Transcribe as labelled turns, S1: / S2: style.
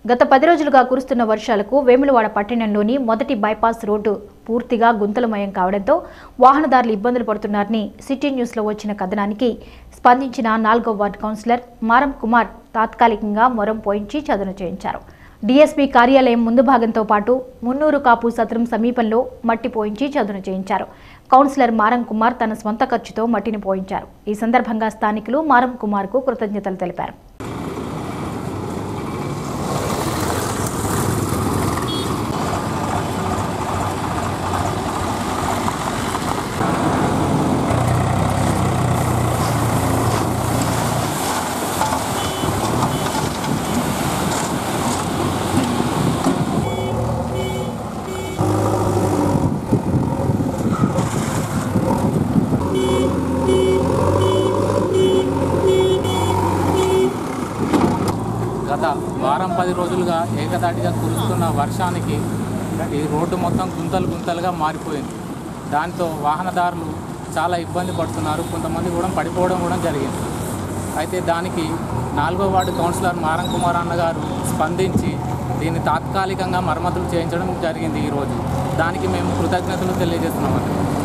S1: గత పది రోజులుగా కురుస్తున్న వర్షాలకు వేములవాడ పట్టణంలోని మొదటి బైపాస్ రోడ్డు పూర్తిగా గుంతలమయం కావడంతో వాహనదారులు ఇబ్బందులు పడుతున్నారని సిటీ న్యూస్లో వచ్చిన కథనానికి స్పందించిన నాలుగో వార్డు కౌన్సిలర్ మారం కుమార్ తాత్కాలికంగా మొరం పోయించి చదును చేయించారు డీఎస్పీ కార్యాలయం ముందు భాగంతో పాటు మున్నూరు కాపు సత్రం సమీపంలో మట్టి పోయించి చదును చేయించారు కౌన్సిలర్ మారం కుమార్ తన స్వంత ఖర్చుతో మట్టిని పోయించారు ఈ సందర్భంగా స్థానికులు మారం కుమార్కు కృతజ్ఞతలు తెలిపారు
S2: గత వారం పది రోజులుగా ఏకదాటిగా కురుస్తున్న వర్షానికి ఈ రోడ్డు మొత్తం గుంతలు గుంతలుగా మారిపోయింది దాంతో వాహనదారులు చాలా ఇబ్బంది పడుతున్నారు కొంతమంది కూడా పడిపోవడం కూడా జరిగింది అయితే దానికి నాలుగో వార్డు కౌన్సిలర్ మారం కుమార్ అన్న గారు స్పందించి దీన్ని తాత్కాలికంగా మరమ్మతులు చేయించడం జరిగింది ఈరోజు దానికి మేము కృతజ్ఞతలు తెలియజేస్తున్నామండి